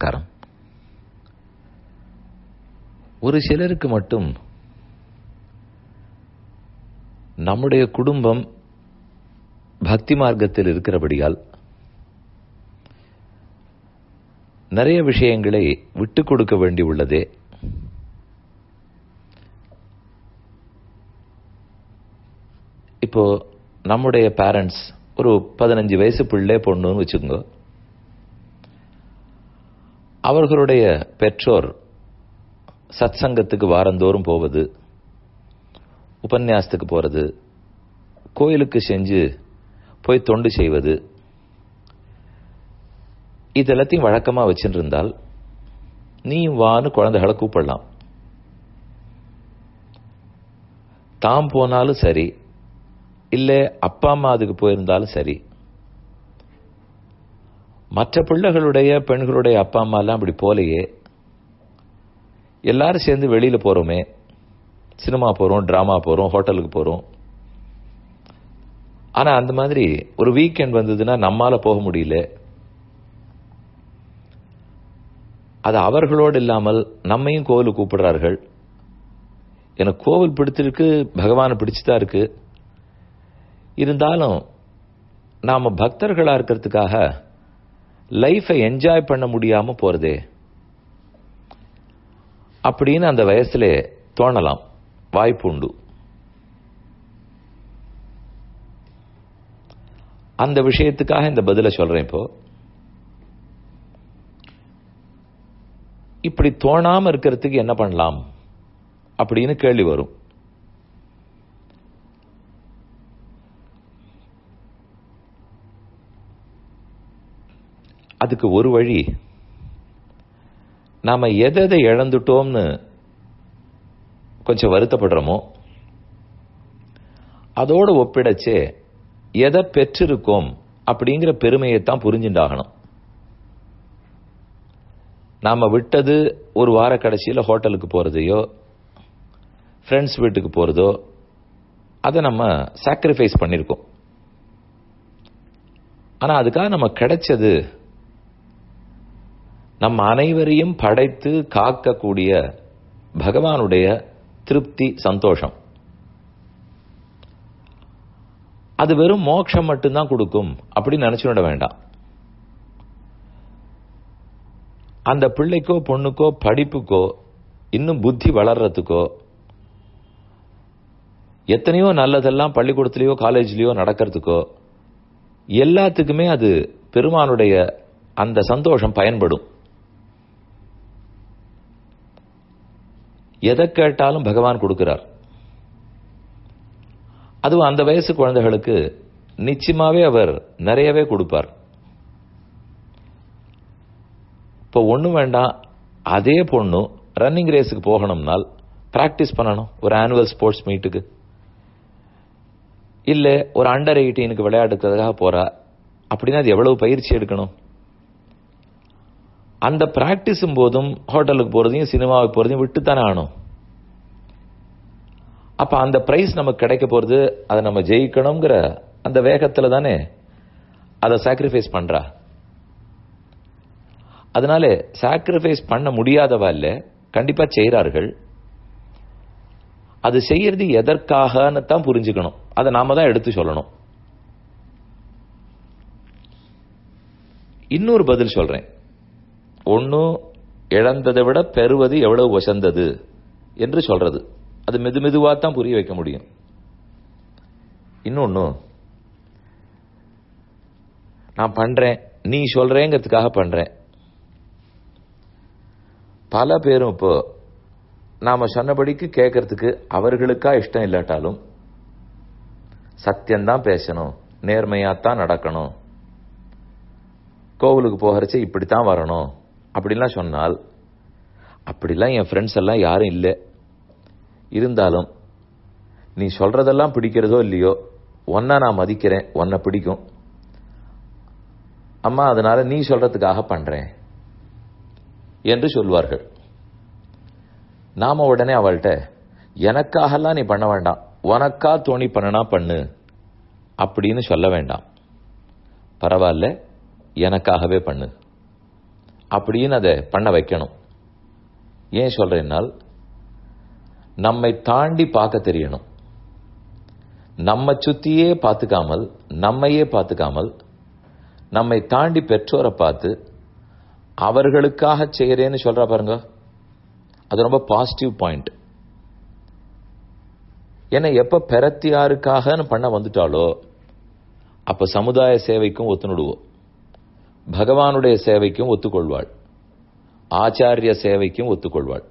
நமஸ்காரம் ஒரு சிலருக்கு மட்டும் நம்முடைய குடும்பம் பக்தி மார்க்கத்தில் இருக்கிறபடியால் நிறைய விஷயங்களை விட்டுக் கொடுக்க வேண்டி உள்ளதே இப்போ நம்முடைய பேரண்ட்ஸ் ஒரு பதினஞ்சு வயசு பிள்ளை பொண்ணுன்னு வச்சுக்கோங்க அவர்களுடைய பெற்றோர் சத் சங்கத்துக்கு வாரந்தோறும் போவது உபன்யாசத்துக்கு போறது கோயிலுக்கு செஞ்சு போய் தொண்டு செய்வது இதெல்லாத்தையும் வழக்கமா வச்சுட்டு இருந்தால் நீயும் வான்னு குழந்தைகளை கூப்பிடலாம் தாம் போனாலும் சரி இல்ல அப்பா அம்மா அதுக்கு போயிருந்தாலும் சரி மற்ற பிள்ளைகளுடைய பெண்களுடைய அப்பா அம்மா எல்லாம் அப்படி போலையே எல்லாரும் சேர்ந்து வெளியில போறோமே சினிமா போறோம் டிராமா போறோம் ஹோட்டலுக்கு போறோம் ஆனா அந்த மாதிரி ஒரு வீக்கெண்ட் வந்ததுன்னா நம்மால போக முடியல அது அவர்களோடு இல்லாமல் நம்மையும் கோவிலுக்கு கூப்பிடுறார்கள் எனக்கு கோவில் பிடித்திருக்கு பகவானை பிடிச்சுதான் இருக்கு இருந்தாலும் நாம பக்தர்களா இருக்கிறதுக்காக லைஃபை என்ஜாய் பண்ண முடியாம போறதே அப்படின்னு அந்த வயசுல தோணலாம் வாய்ப்பு உண்டு அந்த விஷயத்துக்காக இந்த பதில சொல்றேன் இப்போ இப்படி தோணாம இருக்கிறதுக்கு என்ன பண்ணலாம் அப்படின்னு கேள்வி வரும் அதுக்கு ஒரு வழி நாம எதை இழந்துட்டோம்னு கொஞ்சம் வருத்தப்படுறோமோ அதோடு ஒப்பிடச்சே எதை பெற்றிருக்கோம் அப்படிங்கிற பெருமையைத்தான் புரிஞ்சுட்டாகணும் நாம விட்டது ஒரு வார கடைசியில் ஹோட்டலுக்கு போறதையோ ஃப்ரெண்ட்ஸ் வீட்டுக்கு போறதோ அதை நம்ம சாக்ரிஃபைஸ் பண்ணியிருக்கோம் ஆனா அதுக்காக நம்ம கிடைச்சது நம்ம அனைவரையும் படைத்து காக்கக்கூடிய பகவானுடைய திருப்தி சந்தோஷம் அது வெறும் மோட்சம் மட்டும்தான் கொடுக்கும் அப்படின்னு நினைச்சுட வேண்டாம் அந்த பிள்ளைக்கோ பொண்ணுக்கோ படிப்புக்கோ இன்னும் புத்தி வளர்றதுக்கோ எத்தனையோ நல்லதெல்லாம் பள்ளிக்கூடத்திலேயோ காலேஜ்லயோ நடக்கிறதுக்கோ எல்லாத்துக்குமே அது பெருமானுடைய அந்த சந்தோஷம் பயன்படும் எதை கேட்டாலும் பகவான் கொடுக்கிறார் அதுவும் அந்த வயசு குழந்தைகளுக்கு நிச்சயமாவே அவர் நிறையவே கொடுப்பார் இப்போ ஒன்றும் வேண்டாம் அதே பொண்ணு ரன்னிங் ரேஸுக்கு போகணும்னால் பிராக்டிஸ் பண்ணணும் ஒரு ஆனுவல் ஸ்போர்ட்ஸ் மீட்டுக்கு இல்ல ஒரு அண்டர் எயிட்டீனுக்கு விளையாடுறதுக்காக போறா அப்படின்னா அது எவ்வளவு பயிற்சி எடுக்கணும் அந்த பிராக்டிஸும் போதும் ஹோட்டலுக்கு போறதையும் சினிமாவுக்கு போறதையும் விட்டுத்தானே ஆகணும் அப்ப அந்த பிரைஸ் நமக்கு கிடைக்க போறது அதை நம்ம ஜெயிக்கணுங்கிற அந்த வேகத்துல தானே அதை சாக்ரிஃபைஸ் பண்றா அதனால சாக்ரிஃபைஸ் பண்ண முடியாதவா இல்ல கண்டிப்பா செய்யறார்கள் அது செய்யறது எதற்காகன்னு தான் புரிஞ்சுக்கணும் அதை நாம தான் எடுத்து சொல்லணும் இன்னொரு பதில் சொல்றேன் ஒன்னும் இழந்ததை விட பெறுவது எவ்வளவு வசந்தது என்று சொல்றது அது மெது மெதுவா தான் புரிய வைக்க முடியும் இன்னொன்னு நான் பண்றேன் நீ சொல்றேங்கிறதுக்காக பண்றேன் பல பேரும் இப்போ நாம சொன்னபடிக்கு கேட்கறதுக்கு அவர்களுக்கா இஷ்டம் இல்லாட்டாலும் சத்தியம்தான் பேசணும் நேர்மையாத்தான் நடக்கணும் கோவிலுக்கு போகிறச்ச இப்படித்தான் வரணும் அப்படிலாம் சொன்னால் அப்படிலாம் என் ஃப்ரெண்ட்ஸ் எல்லாம் யாரும் இல்லை இருந்தாலும் நீ சொல்றதெல்லாம் பிடிக்கிறதோ இல்லையோ ஒன்னா நான் மதிக்கிறேன் ஒன்ன பிடிக்கும் அம்மா அதனால நீ சொல்றதுக்காக பண்றேன் என்று சொல்வார்கள் நாம உடனே அவள்கிட்ட எனக்காகலாம் நீ பண்ண வேண்டாம் உனக்கா தோணி பண்ணனா பண்ணு அப்படின்னு சொல்ல வேண்டாம் பரவாயில்ல எனக்காகவே பண்ணு அப்படின்னு அதை பண்ண வைக்கணும் ஏன் சொல்றேன்னால் நம்மை தாண்டி பார்க்க தெரியணும் நம்ம சுத்தியே பார்த்துக்காமல் நம்மையே பார்த்துக்காமல் நம்மை தாண்டி பெற்றோரை பார்த்து அவர்களுக்காக செய்கிறேன்னு சொல்றா பாருங்க அது ரொம்ப பாசிட்டிவ் பாயிண்ட் ஏன்னா எப்ப பெறத்தியாருக்காகன்னு பண்ண வந்துட்டாலோ அப்ப சமுதாய சேவைக்கும் ஒத்துணுடுவோம் பகவானுடைய சேவைக்கும் ஒத்துக்கொள்வாள் ஆச்சாரிய சேவைக்கும் ஒத்துக்கொள்வாள்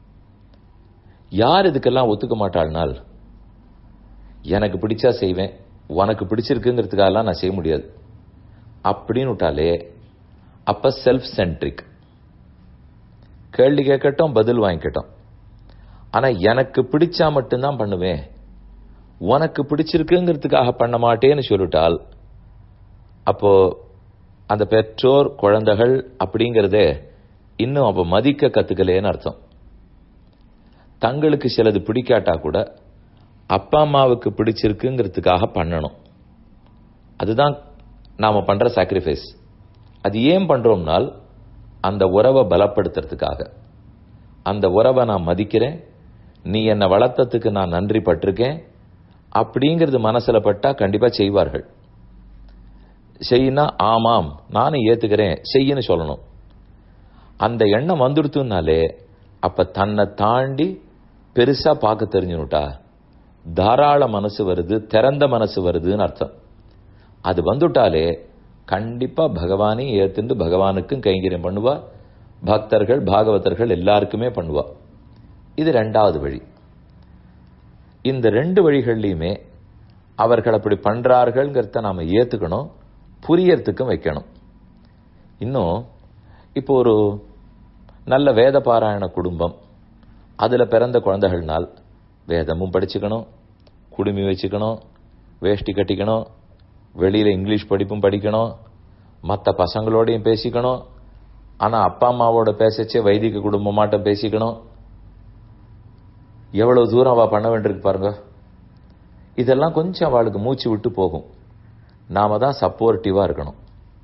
யார் இதுக்கெல்லாம் ஒத்துக்க மாட்டாள்னால் எனக்கு பிடிச்சா செய்வேன் உனக்கு பிடிச்சிருக்குங்கிறதுக்காகலாம் நான் செய்ய முடியாது அப்படின்னு விட்டாலே அப்ப செல்ஃப் சென்ட்ரிக் கேள்வி கேட்கட்டும் பதில் வாங்கிக்கட்டும் ஆனா எனக்கு பிடிச்சா மட்டும்தான் பண்ணுவேன் உனக்கு பிடிச்சிருக்குங்கிறதுக்காக பண்ண மாட்டேன்னு சொல்லிட்டால் அப்போ அந்த பெற்றோர் குழந்தைகள் அப்படிங்கறதே இன்னும் அப்ப மதிக்க கத்துக்கலேன்னு அர்த்தம் தங்களுக்கு சிலது பிடிக்காட்டா கூட அப்பா அம்மாவுக்கு பிடிச்சிருக்குங்கிறதுக்காக பண்ணணும் அதுதான் நாம பண்ற சாக்ரிஃபைஸ் அது ஏன் பண்றோம்னால் அந்த உறவை பலப்படுத்துறதுக்காக அந்த உறவை நான் மதிக்கிறேன் நீ என்னை வளர்த்ததுக்கு நான் நன்றி பட்டிருக்கேன் அப்படிங்கிறது மனசுல பட்டா கண்டிப்பா செய்வார்கள் செய்யினா ஆமாம் நானும் ஏத்துக்கிறேன் செய்யன்னு சொல்லணும் அந்த எண்ணம் வந்துடுத்துனாலே அப்ப தன்னை தாண்டி பெருசா பார்க்க தெரிஞ்சுனுட்டா தாராள மனசு வருது திறந்த மனசு வருதுன்னு அர்த்தம் அது வந்துட்டாலே கண்டிப்பா பகவானே ஏத்துண்டு பகவானுக்கும் கைங்கரியம் பண்ணுவா பக்தர்கள் பாகவதர்கள் எல்லாருக்குமே பண்ணுவா இது ரெண்டாவது வழி இந்த ரெண்டு வழிகள்லையுமே அவர்கள் அப்படி பண்றார்கள்ங்கிறத நாம ஏத்துக்கணும் புரியறதுக்கும் வைக்கணும் இன்னும் இப்போ ஒரு நல்ல வேத பாராயண குடும்பம் அதுல பிறந்த குழந்தைகள்னால் வேதமும் படிச்சுக்கணும் குடுமி வச்சுக்கணும் வேஷ்டி கட்டிக்கணும் வெளியில இங்கிலீஷ் படிப்பும் படிக்கணும் மற்ற பசங்களோடையும் பேசிக்கணும் ஆனா அப்பா அம்மாவோட பேசச்சே வைதிக குடும்பமாட்டம் பேசிக்கணும் எவ்வளவு தூரம் அவ பண்ண வேண்டியிருக்கு பாருங்க இதெல்லாம் கொஞ்சம் அவளுக்கு மூச்சு விட்டு போகும் நாம தான் சப்போர்ட்டிவா இருக்கணும்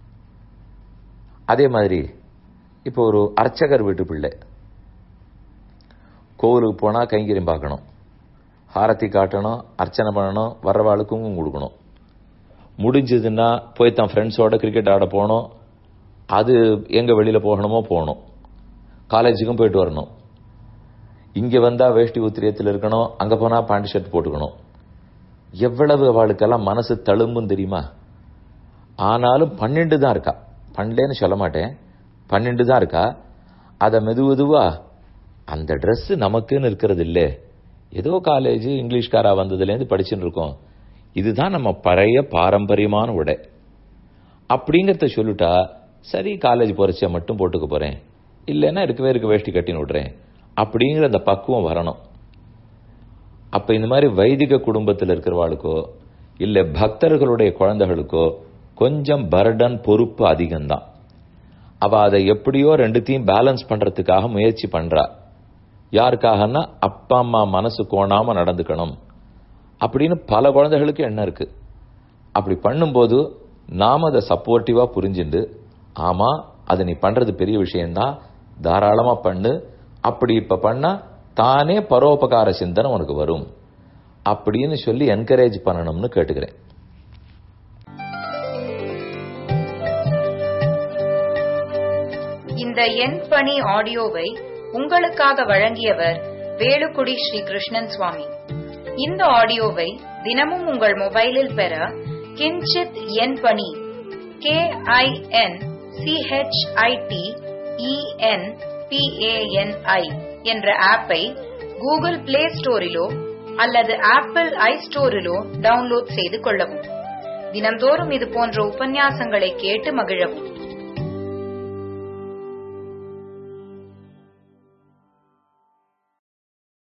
அதே மாதிரி இப்போ ஒரு அர்ச்சகர் வீட்டு பிள்ளை கோவிலுக்கு போனா கைங்கரியம் பார்க்கணும் ஹாரத்தி காட்டணும் அர்ச்சனை பண்ணணும் வர்றவாளுக்கு குங்குமம் கொடுக்கணும் முடிஞ்சதுன்னா போய் தான் ஃப்ரெண்ட்ஸோட கிரிக்கெட் ஆட போகணும் அது எங்க வெளியில போகணுமோ போகணும் காலேஜுக்கும் போயிட்டு வரணும் இங்க வந்தா வேஷ்டி உத்திரியத்தில் இருக்கணும் அங்க போனா பேண்ட் ஷர்ட் போட்டுக்கணும் எவ்வளவு அவளுக்கெல்லாம் மனசு தழும்பும் தெரியுமா ஆனாலும் பன்னெண்டு தான் இருக்கா பன்னெண்டுன்னு சொல்ல மாட்டேன் பன்னெண்டு தான் இருக்கா அதை மெது மெதுவா அந்த Dress நமக்குன்னு இருக்கிறது இல்ல ஏதோ காலேஜ் இங்கிலீஷ்காரா வந்ததுலேருந்து படிச்சுட்டு இருக்கோம் இதுதான் நம்ம பழைய பாரம்பரியமான உடை அப்படிங்கறத சொல்லிட்டா சரி காலேஜ் போறச்ச மட்டும் போட்டுக்க போறேன் இல்லைன்னா இருக்கவே இருக்க வேஷ்டி கட்டின்னு விடுறேன் அப்படிங்கிற அந்த பக்குவம் வரணும் அப்ப இந்த மாதிரி வைதிக குடும்பத்தில் இருக்கிறவாளுக்கோ இல்ல பக்தர்களுடைய குழந்தைகளுக்கோ கொஞ்சம் பர்டன் பொறுப்பு அதிகம்தான் அவ அதை எப்படியோ ரெண்டுத்தையும் பேலன்ஸ் பண்றதுக்காக முயற்சி பண்றா யாருக்காகன்னா அப்பா அம்மா மனசு கோணாம நடந்துக்கணும் அப்படின்னு பல குழந்தைகளுக்கு எண்ணம் இருக்கு அப்படி பண்ணும்போது நாம அதை சப்போர்ட்டிவா புரிஞ்சுண்டு ஆமா அது நீ பண்றது பெரிய விஷயம்தான் தாராளமா பண்ணு அப்படி இப்ப பண்ணா தானே பரோபகார சிந்தனை உனக்கு வரும் அப்படின்னு சொல்லி என்கரேஜ் பண்ணணும்னு கேட்டுக்கிறேன் இந்த என் பணி ஆடியோவை உங்களுக்காக வழங்கியவர் வேலுக்குடி ஸ்ரீ கிருஷ்ணன் சுவாமி இந்த ஆடியோவை தினமும் உங்கள் மொபைலில் பெற கிஞ்சித் என் பணி கே ஐ என் சிஹெச்ஐடி இஎன் பிஏஎன்ஐ என்ற ஆப்பை கூகுள் பிளே ஸ்டோரிலோ அல்லது ஆப்பிள் ஐ ஸ்டோரிலோ டவுன்லோட் செய்து கொள்ளவும் தினம்தோறும் இது போன்ற உபன்யாசங்களை கேட்டு மகிழவும்